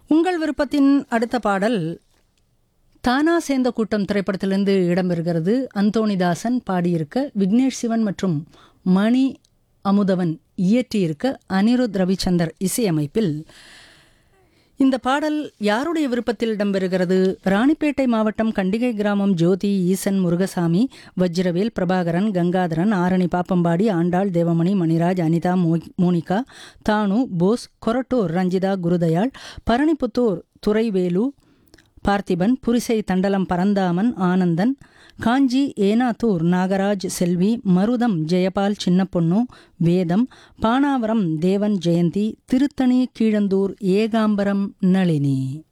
உங்கள் விருப்பத்தின் அடுத்த பாடல் தானா சேர்ந்த கூட்டம் திரைப்படத்திலிருந்து இடம்பெறுகிறது அந்தோணிதாசன் பாடியிருக்க விக்னேஷ் சிவன் மற்றும் மணி அமுதவன் இயற்றியிருக்க அனிருத் ரவிச்சந்தர் இசையமைப்பில் இந்த பாடல் யாருடைய விருப்பத்தில் இடம்பெறுகிறது ராணிப்பேட்டை மாவட்டம் கண்டிகை கிராமம் ஜோதி ஈசன் முருகசாமி வஜ்ரவேல் பிரபாகரன் கங்காதரன் ஆரணி பாப்பம்பாடி ஆண்டாள் தேவமணி மணிராஜ் அனிதா மோ- மோனிகா தானு போஸ் கொரட்டூர் ரஞ்சிதா குருதயாள் பரணிப்புத்தூர் துரைவேலு பார்த்திபன் புரிசை தண்டலம் பரந்தாமன் ஆனந்தன் காஞ்சி ஏனாத்தூர் நாகராஜ் செல்வி மருதம் ஜெயபால் சின்னப்பொண்ணு வேதம் பானாவரம் தேவன் ஜெயந்தி திருத்தணி கீழந்தூர் ஏகாம்பரம் நளினி